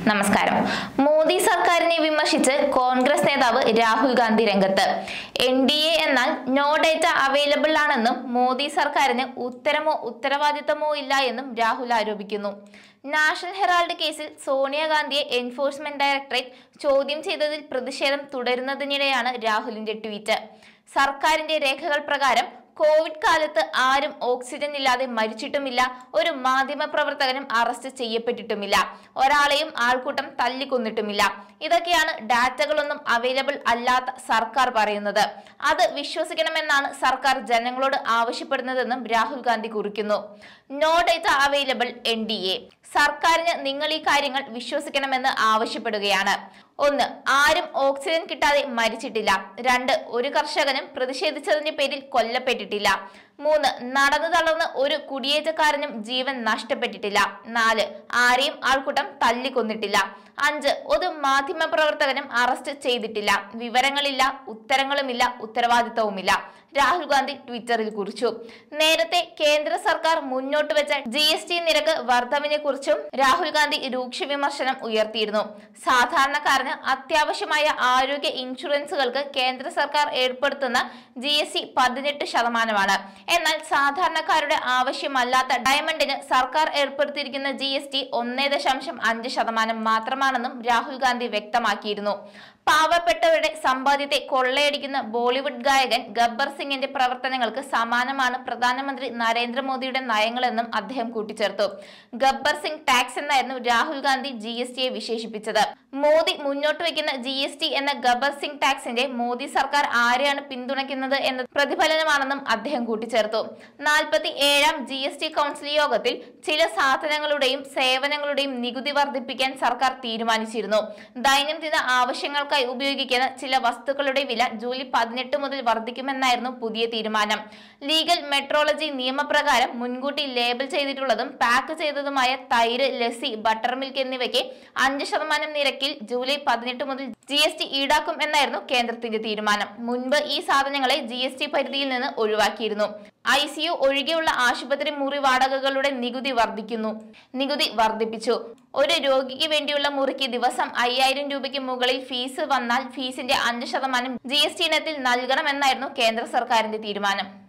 നമസ്കാരം മോദി സർക്കാരിനെ വിമർശിച്ച് കോൺഗ്രസ് നേതാവ് രാഹുൽ ഗാന്ധി രംഗത്ത് എൻ ഡി എ എന്നാൽ നോ ഡേറ്റ അവൈലബിൾ ആണെന്നും മോദി സർക്കാരിന് ഉത്തരമോ ഉത്തരവാദിത്തമോ ഇല്ല എന്നും രാഹുൽ ആരോപിക്കുന്നു നാഷണൽ ഹെറാൾഡ് കേസിൽ സോണിയാഗാന്ധിയെ എൻഫോഴ്സ്മെന്റ് ഡയറക്ടറേറ്റ് ചോദ്യം ചെയ്തതിൽ പ്രതിഷേധം തുടരുന്നതിനിടെയാണ് രാഹുലിന്റെ ട്വീറ്റ് സർക്കാരിന്റെ രേഖകൾ പ്രകാരം കോവിഡ് കാലത്ത് ആരും ഓക്സിജൻ ഇല്ലാതെ മരിച്ചിട്ടുമില്ല ഒരു മാധ്യമ പ്രവർത്തകനും അറസ്റ്റ് ചെയ്യപ്പെട്ടിട്ടുമില്ല ഒരാളെയും ആൾക്കൂട്ടം തല്ലിക്കൊന്നിട്ടുമില്ല ഇതൊക്കെയാണ് ഡാറ്റകളൊന്നും അവൈലബിൾ അല്ലാത്ത സർക്കാർ പറയുന്നത് അത് വിശ്വസിക്കണമെന്നാണ് സർക്കാർ ജനങ്ങളോട് ആവശ്യപ്പെടുന്നതെന്നും രാഹുൽ ഗാന്ധി കുറിക്കുന്നു no data available N D A സർക്കാരിന് നിങ്ങൾ ഈ കാര്യങ്ങൾ വിശ്വസിക്കണമെന്ന് ആവശ്യപ്പെടുകയാണ് ഒന്ന് ആരും ഓക്സിജൻ കിട്ടാതെ മരിച്ചിട്ടില്ല രണ്ട് ഒരു കർഷകനും പ്രതിഷേധിച്ചതിന്റെ പേരിൽ കൊല്ലപ്പെട്ടിട്ടില്ല മൂന്ന് നടന്നു തളർന്ന് ഒരു കുടിയേറ്റക്കാരനും ജീവൻ നഷ്ടപ്പെട്ടിട്ടില്ല നാല് ആരെയും ആൾക്കൂട്ടം തല്ലിക്കൊന്നിട്ടില്ല അഞ്ച് ഒരു മാധ്യമ പ്രവർത്തകനും അറസ്റ്റ് ചെയ്തിട്ടില്ല വിവരങ്ങളില്ല ഉത്തരങ്ങളുമില്ല ഉത്തരവാദിത്തവുമില്ല രാഹുൽ ഗാന്ധി ട്വിറ്ററിൽ കുറിച്ചു നേരത്തെ കേന്ദ്ര സർക്കാർ മുന്നോട്ട് വെച്ച ജി എസ് ടി നിരക്ക് വർധവിനെ കുറിച്ചും രാഹുൽ ഗാന്ധി രൂക്ഷ വിമർശനം ഉയർത്തിയിരുന്നു സാധാരണക്കാരന് അത്യാവശ്യമായ ആരോഗ്യ ഇൻഷുറൻസുകൾക്ക് കേന്ദ്ര സർക്കാർ ഏർപ്പെടുത്തുന്ന ജി എസ് ടി പതിനെട്ട് ശതമാനമാണ് എന്നാൽ സാധാരണക്കാരുടെ ആവശ്യമല്ലാത്ത ഡയമണ്ടിന് സർക്കാർ ഏർപ്പെടുത്തിയിരിക്കുന്ന ജി എസ് ടി ഒന്നേ ദശാംശം അഞ്ച് ശതമാനം മാത്രമാണെന്നും രാഹുൽ ഗാന്ധി വ്യക്തമാക്കിയിരുന്നു പാവപ്പെട്ടവരുടെ സമ്പാദ്യത്തെ കൊള്ളയടിക്കുന്ന ബോളിവുഡ് ഗായകൻ ഗബ്ബർ സിംഗിന്റെ പ്രവർത്തനങ്ങൾക്ക് സമാനമാണ് പ്രധാനമന്ത്രി നരേന്ദ്രമോദിയുടെ നയങ്ങളെന്നും അദ്ദേഹം കൂട്ടിച്ചേർത്തു ഗബ്ബർ സിംഗ് ടാക്സ് എന്നായിരുന്നു രാഹുൽ ഗാന്ധി ജി എസ് ടിയെ വിശേഷിപ്പിച്ചത് മോദി മുന്നോട്ട് വയ്ക്കുന്ന ജി എസ് ടി എന്ന ഗബ്ബർ സിംഗ് ടാക്സിന്റെ മോദി സർക്കാർ ആരെയാണ് പിന്തുണയ്ക്കുന്നത് എന്ന പ്രതിഫലനമാണെന്നും അദ്ദേഹം കൂട്ടിച്ചേർത്തു നാൽപ്പത്തി ഏഴാം ജി എസ് ടി കൗൺസിൽ യോഗത്തിൽ ചില സാധനങ്ങളുടെയും സേവനങ്ങളുടെയും നികുതി വർദ്ധിപ്പിക്കാൻ സർക്കാർ തീരുമാനിച്ചിരുന്നു ദൈനംദിന ആവശ്യങ്ങൾക്കായി ഉപയോഗിക്കുന്ന ചില വസ്തുക്കളുടെ വില ജൂലൈ പതിനെട്ട് മുതൽ വർദ്ധിക്കുമെന്നായിരുന്നു പുതിയ തീരുമാനം ലീഗൽ മെട്രോളജി നിയമപ്രകാരം മുൻകൂട്ടി ലേബൽ ചെയ്തിട്ടുള്ളതും പാക്ക് ചെയ്തതുമായ തൈര് ലസ്സി ബട്ടർ മിൽക്ക് എന്നിവയ്ക്ക് അഞ്ച് ശതമാനം നിരക്കിൽ ജൂലൈ പതിനെട്ട് മുതൽ ജി എസ് ടി ഈടാക്കും എന്നായിരുന്നു കേന്ദ്രത്തിന്റെ തീരുമാനം മുൻപ് ഈ സാധനങ്ങളെ ജി എസ് ടി പരിധിയിൽ നിന്ന് ഒഴിവാക്കിയിരുന്നു ഐ സി യു ഒഴികെയുള്ള ആശുപത്രി മുറി വാടകകളുടെ നികുതി വർദ്ധിക്കുന്നു നികുതി വർദ്ധിപ്പിച്ചു ഒരു രോഗിക്ക് വേണ്ടിയുള്ള മുറിക്ക് ദിവസം അയ്യായിരം രൂപയ്ക്ക് മുകളിൽ ഫീസ് വന്നാൽ ഫീസിന്റെ അഞ്ച് ശതമാനം ജി എസ് ടി ഇനത്തിൽ നൽകണമെന്നായിരുന്നു കേന്ദ്ര സർക്കാരിന്റെ തീരുമാനം